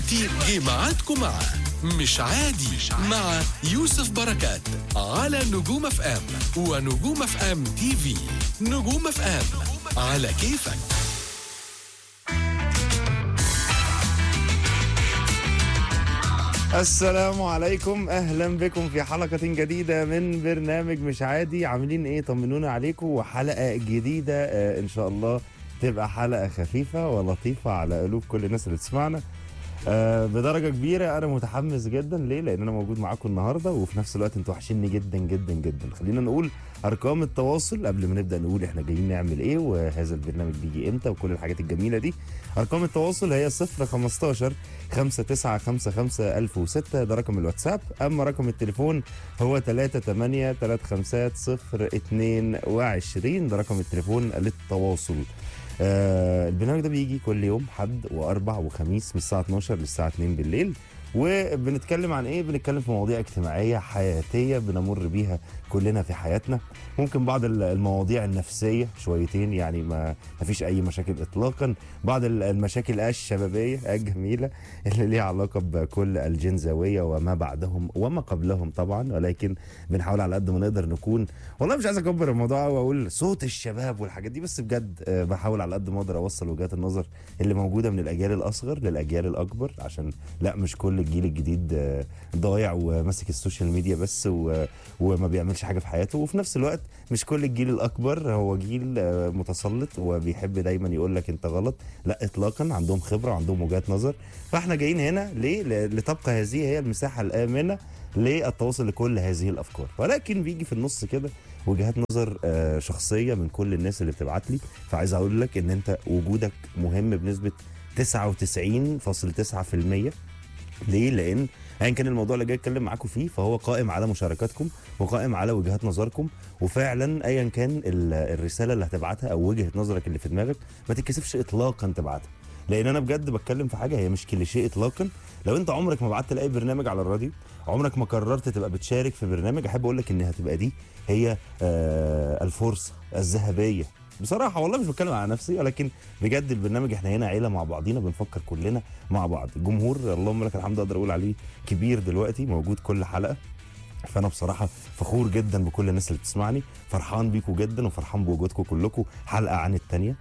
دلوقتي جه ميعادكم مع مش عادي مع يوسف بركات على نجوم اف ام ونجوم اف ام تي في نجوم اف ام على كيفك السلام عليكم اهلا بكم في حلقه جديده من برنامج مش عادي عاملين ايه طمنونا عليكم وحلقه جديده آه ان شاء الله تبقى حلقه خفيفه ولطيفه على قلوب كل الناس اللي تسمعنا آه بدرجه كبيره انا متحمس جدا ليه لان انا موجود معاكم النهارده وفي نفس الوقت انتوا وحشيني جدا جدا جدا خلينا نقول ارقام التواصل قبل ما نبدا نقول احنا جايين نعمل ايه وهذا البرنامج بيجي امتى وكل الحاجات الجميله دي ارقام التواصل هي 015 5955 1006 ده رقم الواتساب اما رقم التليفون هو 38 350 ده رقم التليفون للتواصل آه البرنامج ده بيجي كل يوم حد واربع وخميس من الساعه 12 للساعه 2 بالليل وبنتكلم عن ايه بنتكلم في مواضيع اجتماعيه حياتيه بنمر بيها كلنا في حياتنا ممكن بعض المواضيع النفسيه شويتين يعني ما ما فيش اي مشاكل اطلاقا بعض المشاكل الشبابيه الجميله اللي ليها علاقه بكل الجنزاويه وما بعدهم وما قبلهم طبعا ولكن بنحاول على قد ما نقدر نكون والله مش عايز اكبر الموضوع واقول صوت الشباب والحاجات دي بس بجد آه، بحاول على قد ما اقدر اوصل وجهات النظر اللي موجوده من الاجيال الاصغر للاجيال الاكبر عشان لا مش كل الجيل الجديد آه، ضايع وماسك السوشيال ميديا بس و- وما بيعملش حاجه في حياته وفي نفس الوقت مش كل الجيل الاكبر هو جيل آه، متسلط وبيحب دايما يقول لك انت غلط لا اطلاقا عندهم خبره وعندهم وجهات نظر فاحنا جايين هنا ليه ل- لتبقى هذه هي المساحه الامنه للتواصل لكل هذه الافكار ولكن بيجي في النص كده وجهات نظر آه، شخصيه من كل الناس اللي بتبعت لي فعايز اقول لك ان انت وجودك مهم بنسبه 99.9% ليه؟ لان ايا كان الموضوع اللي جاي اتكلم معاكم فيه فهو قائم على مشاركاتكم وقائم على وجهات نظركم وفعلا ايا كان ال- الرساله اللي هتبعتها او وجهه نظرك اللي في دماغك ما تتكسفش اطلاقا تبعتها لان انا بجد بتكلم في حاجه هي مش كليشيه اطلاقا لو انت عمرك ما بعت لاي برنامج على الراديو عمرك ما قررت تبقى بتشارك في برنامج احب اقول لك ان هتبقى دي هي آه الفرصه الذهبيه بصراحه والله مش بتكلم على نفسي ولكن بجد البرنامج احنا هنا عيله مع بعضينا بنفكر كلنا مع بعض الجمهور اللهم لك الحمد اقدر اقول عليه كبير دلوقتي موجود كل حلقه فانا بصراحه فخور جدا بكل الناس اللي بتسمعني فرحان بيكم جدا وفرحان بوجودكم كلكم حلقه عن التانيه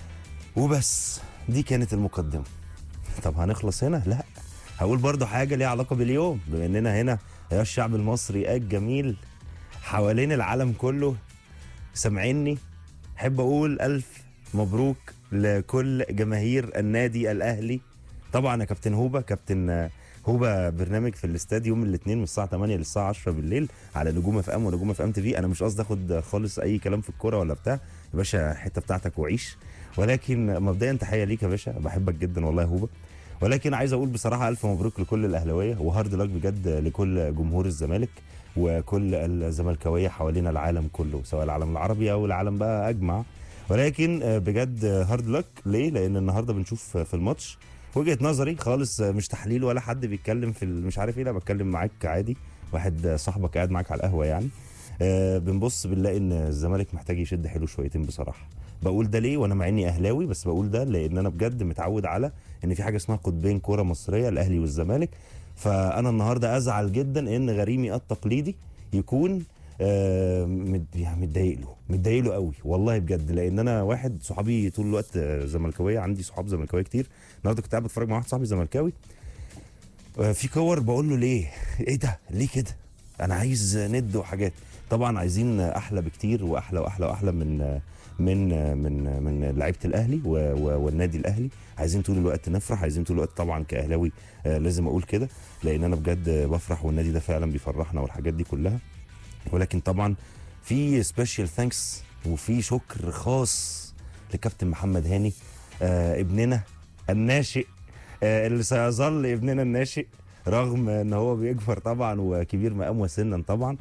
وبس دي كانت المقدمه طب هنخلص هنا لا هقول برضو حاجه ليها علاقه باليوم بما اننا هنا يا الشعب المصري الجميل حوالين العالم كله سامعيني احب اقول الف مبروك لكل جماهير النادي الاهلي طبعا يا كابتن هوبا كابتن آه، هوبا برنامج في الاستاد يوم الاثنين من الساعه 8 للساعه 10 بالليل على نجوم اف ام ونجوم اف ام تي في انا مش قصدي اخد خالص اي كلام في الكوره ولا بتاع يا باشا الحته بتاعتك وعيش ولكن مبدئيا تحيه ليك يا باشا بحبك جدا والله يا هوبا ولكن عايز اقول بصراحه الف مبروك لكل الاهلاويه وهارد لك بجد لكل جمهور الزمالك وكل الزملكاويه حوالين العالم كله سواء العالم العربي او العالم بقى اجمع ولكن آه، بجد هارد لك ليه لان النهارده بنشوف في الماتش وجهه نظري خالص آه، مش تحليل ولا حد بيتكلم في ال- مش عارف ايه لا بتكلم معاك عادي واحد آه، صاحبك قاعد معاك على القهوه يعني آه، بنبص بنلاقي ان الزمالك محتاج يشد حيله شويتين بصراحه بقول ده ليه وانا مع اني اهلاوي بس بقول ده لان انا بجد متعود على ان في حاجه اسمها قطبين كوره مصريه الاهلي والزمالك فانا النهارده ازعل جدا ان غريمي التقليدي يكون آه، مد- يعني متضايق له متضايق له قوي والله بجد لان انا واحد صحابي طول الوقت آه، زملكاويه عندي صحاب زملكاويه كتير النهارده كنت قاعد بتفرج مع واحد صاحبي زملكاوي آه، في كور بقول له ليه ايه ده ليه كده انا عايز ند وحاجات طبعا عايزين احلى بكتير واحلى واحلى واحلى من من من من لعيبه الاهلي و- و- والنادي الاهلي عايزين طول الوقت نفرح عايزين طول الوقت طبعا كاهلاوي آه، لازم اقول كده لان انا بجد بفرح والنادي ده فعلا بيفرحنا والحاجات دي كلها ولكن طبعا في سبيشال ثانكس وفي شكر خاص لكابتن محمد هاني آه ابننا الناشئ آه اللي سيظل ابننا الناشئ رغم ان هو بيكبر طبعا وكبير مقام وسنا طبعا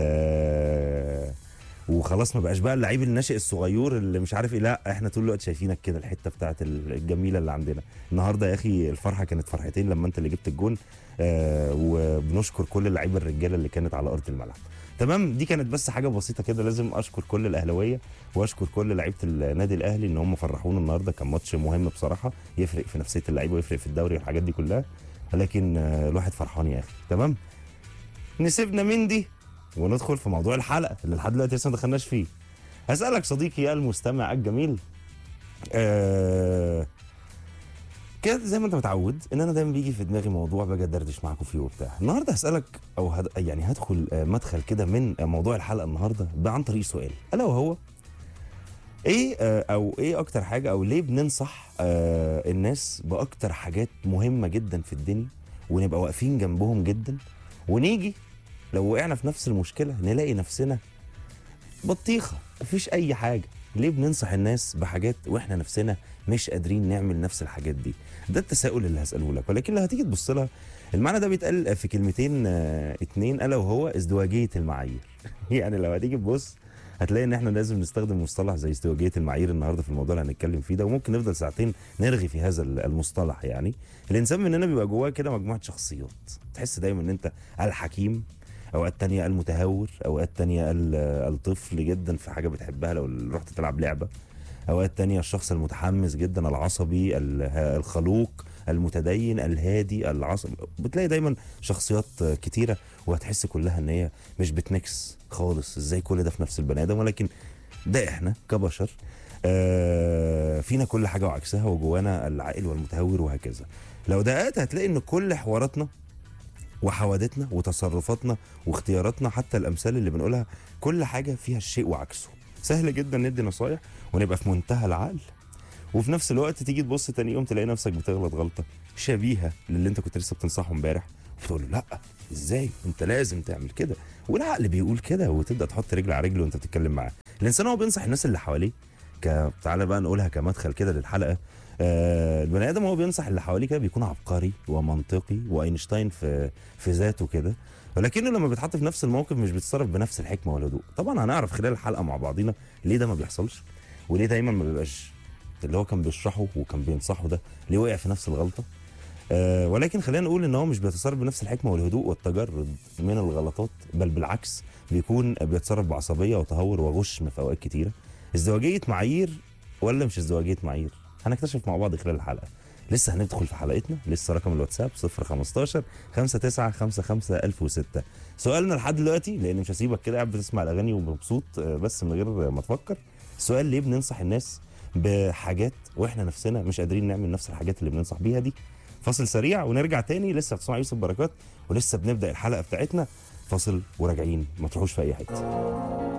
آه وخلاص ما بقاش بقى اللعيب الناشئ الصغير اللي مش عارف ايه لا احنا طول الوقت شايفينك كده الحته بتاعت الجميله اللي عندنا النهارده يا اخي الفرحه كانت فرحتين لما انت اللي جبت الجون آه وبنشكر كل اللعيبه الرجاله اللي كانت على ارض الملعب تمام دي كانت بس حاجه بسيطه كده لازم اشكر كل الاهلاويه واشكر كل لعيبه النادي الاهلي ان هم فرحونا النهارده كان ماتش مهم بصراحه يفرق في نفسيه اللعيبه ويفرق في الدوري والحاجات دي كلها لكن آه، الواحد فرحان يا اخي تمام نسيبنا من دي وندخل في موضوع الحلقه اللي لحد دلوقتي لسه ما دخلناش فيه هسالك صديقي المستمع الجميل آه كده زي ما انت متعود ان انا دايما بيجي في دماغي موضوع باجي ادردش معاكم فيه وبتاع النهارده هسالك او هد... يعني هدخل آه، مدخل كده من آه، موضوع الحلقه النهارده ب- عن طريق سؤال الا وهو ايه آه، او ايه اكتر حاجه او ليه بننصح آه، الناس باكتر حاجات مهمه جدا في الدنيا ونبقى واقفين جنبهم جدا ونيجي لو وقعنا في نفس المشكله نلاقي نفسنا بطيخه مفيش اي حاجه ليه بننصح الناس بحاجات واحنا نفسنا مش قادرين نعمل نفس الحاجات دي ده التساؤل اللي هساله لك ولكن لو هتيجي تبص لها المعنى ده بيتقال في كلمتين آه، اتنين الا وهو ازدواجيه المعايير يعني لو هتيجي تبص هتلاقي ان احنا لازم نستخدم مصطلح زي ازدواجيه المعايير النهارده في الموضوع اللي هنتكلم فيه ده وممكن نفضل ساعتين نرغي في هذا المصطلح يعني الانسان مننا بيبقى جواه كده مجموعه شخصيات تحس دايما ان انت الحكيم اوقات تانية المتهور اوقات تانية ال- الطفل جدا في حاجه بتحبها لو رحت تلعب لعبه اوقات تانية الشخص المتحمس جدا العصبي ال- الخلوق المتدين الهادي العصبي بتلاقي دايما شخصيات كتيره وهتحس كلها ان هي مش بتميكس خالص ازاي كل ده في نفس البني ادم ولكن ده احنا كبشر آه فينا كل حاجه وعكسها وجوانا العاقل والمتهور وهكذا لو دققت هتلاقي ان كل حواراتنا وحوادثنا وتصرفاتنا واختياراتنا حتى الامثال اللي بنقولها كل حاجه فيها الشيء وعكسه سهل جدا ندي نصايح ونبقى في منتهى العقل وفي نفس الوقت تيجي تبص تاني يوم تلاقي نفسك بتغلط غلطه شبيهه للي انت كنت لسه بتنصحه امبارح وتقول له لا ازاي انت لازم تعمل كده والعقل بيقول كده وتبدا تحط رجل على رجل وانت بتتكلم معاه الانسان هو بينصح الناس اللي حواليه ك... تعالى بقى نقولها كمدخل كده للحلقه آه البني ادم هو بينصح اللي حواليه كده بيكون عبقري ومنطقي واينشتاين في في ذاته كده ولكنه لما بيتحط في نفس الموقف مش بيتصرف بنفس الحكمه والهدوء طبعا هنعرف خلال الحلقه مع بعضينا ليه ده ما بيحصلش وليه دايما ما بيبقاش اللي هو كان بيشرحه وكان بينصحه ده ليه وقع في نفس الغلطه آه ولكن خلينا نقول ان هو مش بيتصرف بنفس الحكمه والهدوء والتجرد من الغلطات بل بالعكس بيكون بيتصرف بعصبيه وتهور وغشم في اوقات كتيره ازدواجيه معايير ولا مش ازدواجيه معايير هنكتشف مع بعض خلال الحلقه لسه هندخل في حلقتنا لسه رقم الواتساب 015 59 55 1006 سؤالنا لحد دلوقتي لان مش هسيبك كده قاعد بتسمع الاغاني ومبسوط آه، بس من غير ما تفكر السؤال ليه بننصح الناس بحاجات واحنا نفسنا مش قادرين نعمل نفس الحاجات اللي بننصح بيها دي فاصل سريع ونرجع تاني لسه بتسمع يوسف بركات ولسه بنبدا الحلقه بتاعتنا فاصل وراجعين ما تروحوش في اي حته